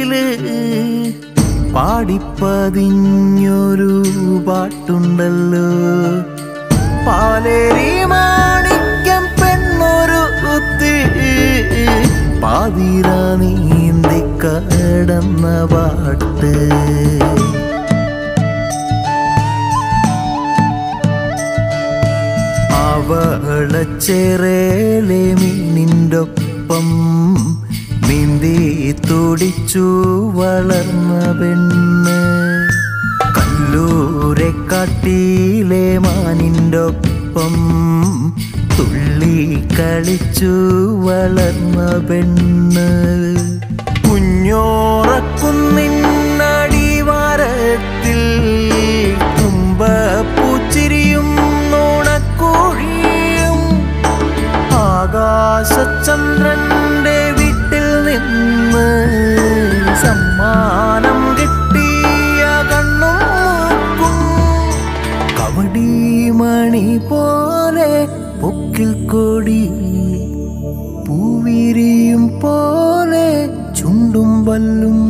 മനസ്സില് പാടിപ്പതിഞ്ഞൊരു പാട്ടുണ്ടല്ലോ പാലേരി മാണിക്യം പെണ്ണൊരു കുത്ത് പാതിര നീന്തി കടന്ന പാട്ട് അവളച്ചേറേലെ മീനിൻ്റൊപ്പം നീന്തി തുടിച്ചു വളർന്ന പെണ്ണ് കല്ലൂരെ കാട്ടിയിലെ മാനിൻ്റൊപ്പം തുള്ളി കളിച്ചു വളർന്ന പെണ്ണ് കുഞ്ഞോറക്കുന്നിന്നടിവാരത്തിൽ തുമ്പപ്പൂച്ചിരിയും നോണക്കോഴിയും ആകാശചന്ദ്രന്റെ വീട്ടിൽ നിന്ന് സമ്മാനം കിട്ടിയ കണ്ണും മൂക്കും കവടി മണി പോലെ പൊക്കിൽ കൊടി പൂവിരിയും പോലെ ചുണ്ടും വല്ലും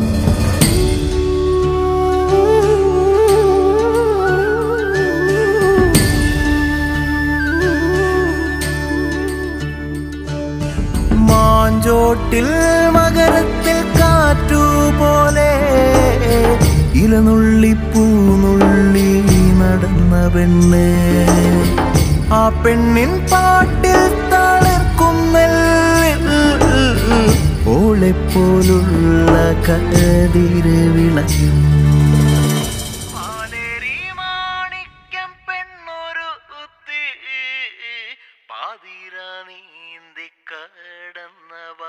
മാഞ്ചോട്ടിൽ മകരത്തിൽ കാറ്റുപോലെ ഇലനുള്ളി പൂനുള്ളി നടന്ന പെണ്ണ് ആ പെണ്ണിൻ പാട്ടിൽ തളിർക്കുന്നൽ ഓളെ പോലുള്ള കതിര് വിളയും മാണിക്യം പെണ്ണൊരു കുത്തി പാതിര നീന്തി കടന്നവ